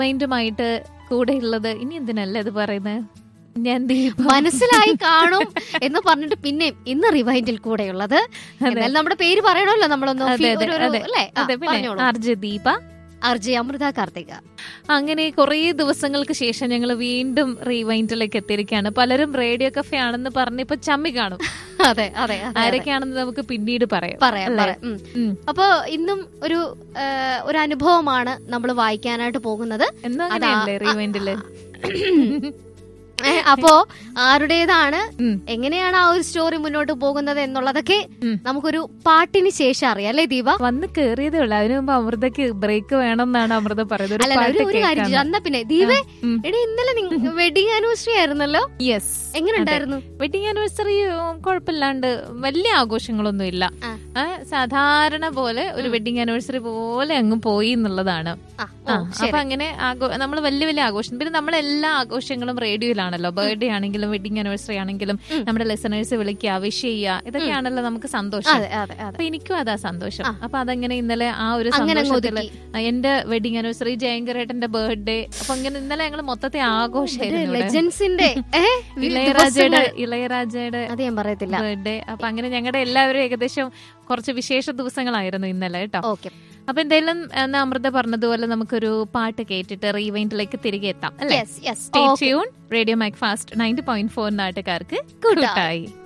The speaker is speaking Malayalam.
മൈൻഡുമായിട്ട് കൂടെ ഉള്ളത് ഇനി എന്തിനല്ലേ അത് പറയുന്നത് ഞാൻ ദീപ മനസ്സിലായി കാണും എന്ന് പറഞ്ഞിട്ട് പിന്നെ ഇന്ന് റിവൈൻഡിൽ കൂടെയുള്ളത് എന്നാൽ നമ്മുടെ പേര് പറയണമല്ലോ നമ്മളൊന്ന് അതെ, ഫീ- അതെ, ഒരു- ഒരു- അതെ. അല്ലേ ആ, അതെ പിന്നെ പറഞ്ഞോളൂ ആർജ ദീപ അർജി അമൃത കാർത്തിക അങ്ങനെ കുറേ ദിവസങ്ങൾക്ക് ശേഷം ഞങ്ങൾ വീണ്ടും റീവൈൻഡിലേക്ക് എത്തിയിരിക്കുകയാണ് പലരും റേഡിയോ കഫേ ആണെന്ന് പറഞ്ഞ് ഇപ്പൊ ചമ്മി കാണും അതെ അതെ അതെ, അതെ ആരൊക്കെയാണെന്ന് നമുക്ക് പിന്നീട് പറയാം പറയാം അല്ലേ? പറയാം ഉം. ഉം. അപ്പൊ ഇന്നും ഒരു ആ, ഒരു അനുഭവമാണ് നമ്മൾ വായിക്കാനായിട്ട് പോകുന്നത് എന്നും അതാ- അങ്ങനെയല്ലേ റീവൈൻഡില് ഏ, അപ്പോ ആരുടേതാണ് ഉം. എങ്ങനെയാണ് ആ ഒരു സ്റ്റോറി മുന്നോട്ട് പോകുന്നത് എന്നുള്ളതൊക്കെ ഉം. നമുക്കൊരു പാട്ടിന് ശേഷം അറിയാം അല്ലേ ദീപ വന്ന് കേറിയതേ ഉള്ളൂ അതിനു മുമ്പ് അമൃതക്ക് ബ്രേക്ക് വേണം എന്നാണ് അമൃത പറയുന്നത് ഒരു അല്ല ഒരു പാട്ട് ഒരു കാര്യം കേൾക്കാന്ന്. ചെയ്യ്. എന്നാ പിന്നെ ദീപേ ഉം. എടി ഇന്നലെ വെഡിങ് ആനിവേഴ്സറി ആയിരുന്നല്ലോ യെസ് എങ്ങനെ ഉണ്ടായിരുന്നു വെഡിങ് ആനിവേഴ്സറി കുഴപ്പമില്ലാണ്ട് വലിയ ആഘോഷങ്ങളൊന്നും ഇല്ല ആ. ആ, സാധാരണ പോലെ ഒരു വെഡിങ് ആനിവേഴ്സറി പോലെ അങ്ങ് പോയി എന്നുള്ളതാണ് ആ, ആ, ഓ, ശരി. അപ്പൊ അങ്ങനെ നമ്മൾ വലിയ വലിയ ആഘോഷം പിന്നെ നമ്മൾ എല്ലാ ആഘോഷങ്ങളും റേഡിയോയിലാണല്ലോ ബർത്ത്ഡേ ആണെങ്കിലും വെഡിങ് ആനിവേഴ്സറി ആണെങ്കിലും ഉം. നമ്മുടെ ലെസണേഴ്സ് വിളിക്കുക വിഷ് ചെയ്യുക ഇതൊക്കെയാണല്ലോ നമുക്ക് സന്തോഷം അതെ അതെ അതെ അപ്പൊ എനിക്കും അതാ സന്തോഷം ആ. അപ്പൊ അതങ്ങനെ ഇന്നലെ ആ ഒരു അങ്ങനെ അങ്ങ് സന്തോഷത്തില് ഒതുക്കി. ആ, എന്റെ വെഡിങ് ആനിവേഴ്സറി ജയങ്കരേട്ടന്റെ ബർത്ത്ഡേ അപ്പൊ ഇങ്ങനെ ഇന്നലെ ഞങ്ങൾ മൊത്തത്തെ ആഘോഷമായിരുന്നു ഇവിടെ. ലെജൻസിന്റെ ഏ, ഇളയരാജയുടെ ദിവസങ്ങൾ. ഇളയരാജയുടെ അത് ഞാൻ പറയത്തില്ല ബർത്ത്ഡേ അപ്പൊ അങ്ങനെ ഞങ്ങളുടെ എല്ലാവരും ഏകദേശം കുറച്ച് വിശേഷ ദിവസങ്ങളായിരുന്നു ഇന്നലെ കേട്ടോ ഓക്കെ അപ്പൊ എന്തായാലും എന്നാ അമൃത പറഞ്ഞതുപോലെ നമുക്കൊരു പാട്ട് കേട്ടിട്ട് റീവൈൻഡിലേക്ക് തിരികെ എത്താം അല്ലേ yes yes stay tune radio MACFAST ninety point four നാട്ടുകാർക്ക് കൂട്ടായി